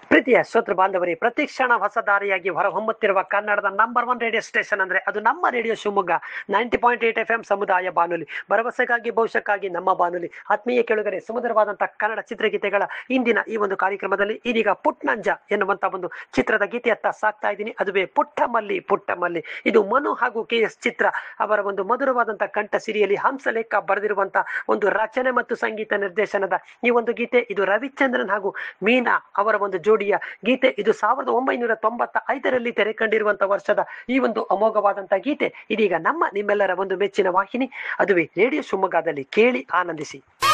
ಪ್ರೀತಿಯ ಶ್ರೋತೃ ಬಾಂಧವರೇ ಪ್ರತಿಕ್ಷಣ ಹೊಸ ದಾರಿಯಾಗಿ ಹೊರಹೊಮ್ಮುತ್ತಿರುವ ಕನ್ನಡದ ನಂಬರ್ ಒನ್ ರೇಡಿಯೋ ಸ್ಟೇಷನ್ ಅಂದ್ರೆ ಅದು ನಮ್ಮ radio Shivamogga ninety point eight F M ಸಮುದಾಯ ಬಾನುಲಿ ಭರವಸೆಗಾಗಿ ಭವಿಷ್ಯಕ್ಕಾಗಿ ನಮ್ಮ ಬಾನುಲಿ ಆತ್ಮೀಯ ಕೆಳಗರೆ ಸುಮಧುರವಾದಂತಹ ಕನ್ನಡ ಚಿತ್ರಗೀತೆಗಳ ಇಂದಿನ ಈ ಒಂದು ಕಾರ್ಯಕ್ರಮದಲ್ಲಿ ಇದೀಗ ಪುಟ್ನಂಜ ಎನ್ನುವಂತ ಒಂದು ಚಿತ್ರದ ಗೀತೆಯತ್ತ ಸಾಕ್ತಾ ಇದ್ದೀನಿ ಅದುವೇ ಪುಟ್ಟ ಮಲ್ಲಿ ಪುಟ್ಟ ಮಲ್ಲಿ ಇದು ಮನು ಹಾಗೂ ಕೆ ಎಸ್ ಚಿತ್ರ ಅವರ ಒಂದು ಮಧುರವಾದಂತಹ ಕಂಠ ಸಿರಿಯಲ್ಲಿ ಹಂಸಲೇಖ ಬರೆದಿರುವಂತಹ ಒಂದು ರಚನೆ ಮತ್ತು ಸಂಗೀತ ನಿರ್ದೇಶನದ ಈ ಒಂದು ಗೀತೆ ಇದು ರವಿಚಂದ್ರನ್ ಹಾಗೂ ಮೀನಾ ಅವರ ಒಂದು ಜೋಡಿಯ ಗೀತೆ ಇದು ಸಾವಿರದ ಒಂಬೈನೂರ ತೊಂಬತ್ತ ಐದರಲ್ಲಿ ತೆರೆ ಕಂಡಿರುವಂತಹ ವರ್ಷದ ಈ ಒಂದು ಅಮೋಘವಾದಂತಹ ಗೀತೆ ಇದೀಗ ನಮ್ಮ ನಿಮ್ಮೆಲ್ಲರ ಒಂದು ಮೆಚ್ಚಿನ ವಾಹಿನಿ ಅದುವೇ ರೇಡಿಯೋ ಶಿವಮೊಗ್ಗದಲ್ಲಿ ಕೇಳಿ ಆನಂದಿಸಿ